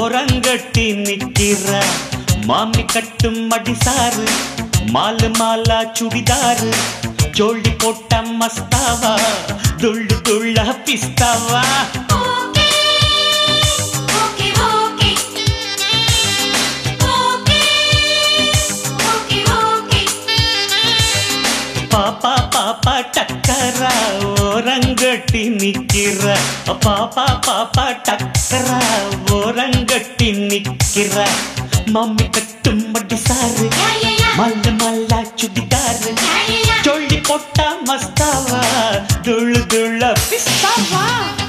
ஓரங்கட்டி நிக்கிற மாமி கட்டும் மடிசாரு மாலு மாலா சுடிதாரு ஜோழி போட்ட மஸ்தாவா துள்ளு துள்ள பிஸ்தாவா okay okay okay okay okay okay பாப்பா பாப்பா டக்கரா ஓரங்கட்டி நிக்கிற பாப்பா பாப்பா டக்கரா ஓரங்கட்டி நிக்கிற மம்மி கட்டும் மடிசாரு யா யா யா மல்ல மல்லா சுடிதாரு யா யா யா சொல்லி போட்டா மஸ்தாவா துள்ளு துள்ள பிஸ்தாவா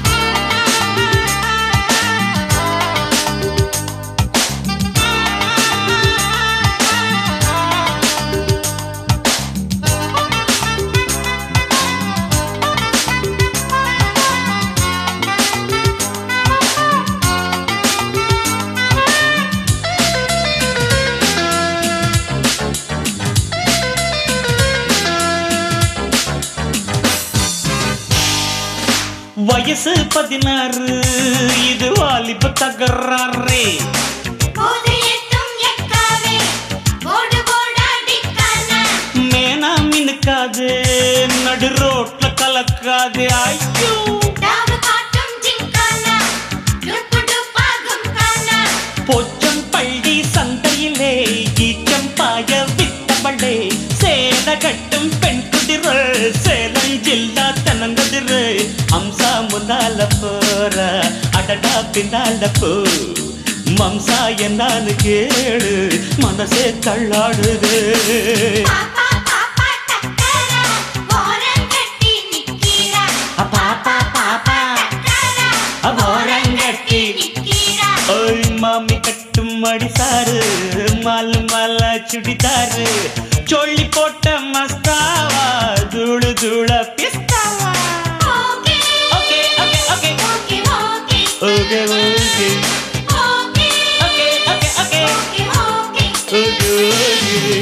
வயசு பதினாறு இது வாலிப தகராறே போது எட்டும் எக்காவே போடு போடாடிக்கானா மேனா மினுக்காது நடு ரோட்ல கலக்காது ஐயோ டாவு காட்டும் ஜிங்கானா டுப்பு டுப்பாகும் கானா பொச்சம் பள்ளி சந்தையிலே ஈச்சம் பாய வித்தவளே சேல கட்டும் பெண் குதிர சேலஞ்சில்லா தனங்கதிரு அம்சா முன்னால போற அடடா பின்னால போ மம்சா என்னான்னு கேளு மனசே தள்ளாடுது பாப்பா பாப்பா டக்கரா ஓரம் கட்டி நிக்கிறா பாப்பா பாப்பா டக்கரா ஓரம் கட்டி நிக்கிறா ஓய் மாமி கட்டும் அடிசாரு மாலு மாலா சுடிதாரு சொல்லி போட்ட மஸ்தாவா தூளு தூள பிஸ்தாவா okay okay okay okay okay okay okay okay okay okay okay okay okay okay okay okay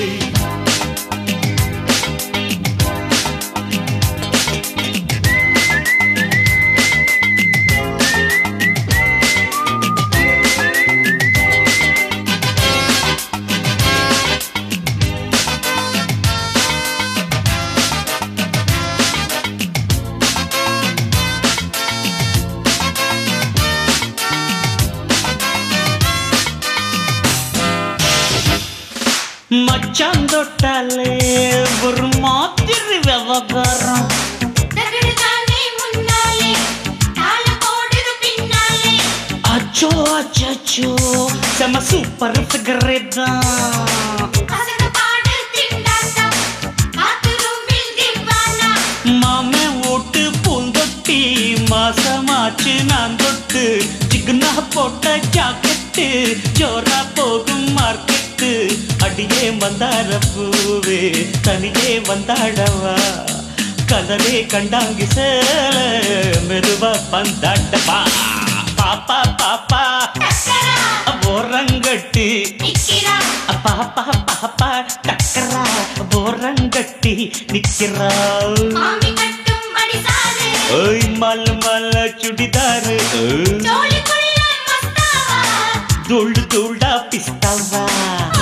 மச்சான் தொட்டாலே ஒரு மாதிரி விவகாரம் தகடு தானே முன்னாலே தாளம் போடுது பின்னாலே அச்சோ அச்சோ செம சூப்பர் ஃபிகரே தான் அசடு பாடு திண்டாட்டம் பாத்ரூமில் திவானா மாமே ஓட்டு பூந்தொட்டி மாசமாச்சு நான் தொட்டு சிக்கனா போட்ட ஜாக்கெட்டு ஜோரா போகும் மார்க்கெட்டு அடியே வந்தார பூவே தனியே வந்தாடவா கலரே கண்டாங்கி சேல மெதுவா பந்தாட்டப்பா பாப்பா பாப்பா டக்கரா ஓரங்கட்டி நிக்கிறா பாப்பா பாப்பா டக்கரா ஓரங்கட்டி நிக்கிறா மாமி கட்டும் மடிசாரு ஓய் மல்ல மல்ல சுடிதாரு தோளுக்குள்ள மஸ்தாவா துள்ளு துள்ளா பிஸ்தாவா